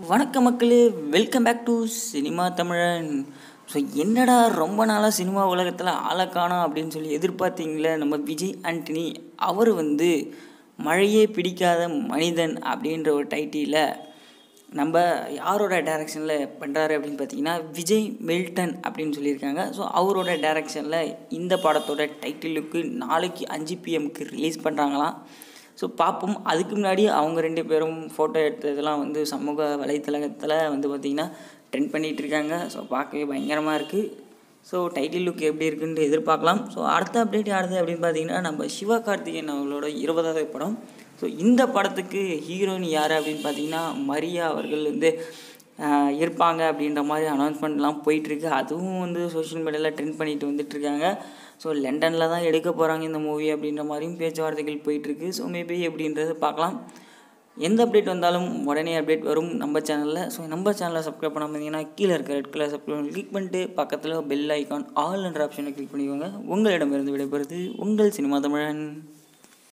வணக்க மக்களே welcome back to cinema Tamizhan so என்னடா ரொம்ப நாளாக சினிமா உலகத்தில் ஆளை காணோம் அப்படின்னு சொல்லி எதிர்பார்த்தீங்களே நம்ம விஜய் ஆண்டனி அவர் வந்து மழையே பிடிக்காத மனிதன் அப்படின்ற ஒரு டைட்டிலில் நம்ம யாரோட டைரக்ஷனில் பண்ணுறாரு அப்படின்னு பார்த்தீங்கன்னா விஜய் மில்டன் அப்படின்னு சொல்லியிருக்காங்க ஸோ அவரோட டைரக்ஷனில் இந்த படத்தோட டைட்டிலுக்கு நாளைக்கு அஞ்சு பிஎம்க்கு ரிலீஸ் பண்ணுறாங்களாம் ஸோ பார்ப்போம் அதுக்கு முன்னாடி அவங்க ரெண்டு பேரும் ஃபோட்டோ எடுத்ததெல்லாம் வந்து சமூக வலைத்தளத்தில் வந்து பார்த்திங்கன்னா ட்ரெண்ட் பண்ணிகிட்டு இருக்காங்க ஸோ பார்க்கவே பயங்கரமாக இருக்குது ஸோ டைட்டில் லுக் எப்படி இருக்குன்னு எதிர்பார்க்கலாம் ஸோ அடுத்த அப்டேட் யாருது அப்படின்னு பார்த்தீங்கன்னா நம்ம சிவா கார்த்திகேயன் அவங்களோட இருபதாவது படம் ஸோ இந்த படத்துக்கு ஹீரோயின் யார் அப்படின்னு பார்த்தீங்கன்னா மரியா அவர்கள் வந்து ஆஹ், இருப்பாங்க அப்படின்ற மாதிரி அனௌன்ஸ்மெண்ட்லாம் போயிட்டுருக்கு அதுவும் வந்து சோஷியல் மீடியாவில் ட்ரெண்ட் பண்ணிட்டு வந்துட்டுருக்காங்க ஸோ லண்டனில் தான் எடுக்க போகிறாங்க இந்த மூவி அப்படின்ற மாதிரியும் பேச்சுவார்த்தைகள் போயிட்டுருக்கு ஸோ மேபி எப்படின்றது பார்க்கலாம் எந்த அப்டேட் வந்தாலும் உடனே அப்டேட் வரும் நம்ம சேனலில் ஸோ நம்ம சேனலை சப்ஸ்கிரைப் பண்ணாமல் இருந்தீங்கன்னா கீழே இருக்க ரெட் கலர் சப்ஸ்கிரைப் கிளிக் பண்ணிட்டு பக்கத்தில் பெல் ஐக்கான் ஆல் என்ற ஆப்ஷனை கிளிக் பண்ணிக்கோங்க உங்களிடமிருந்து விடைபெறுது உங்கள் சினிமா தமிழன்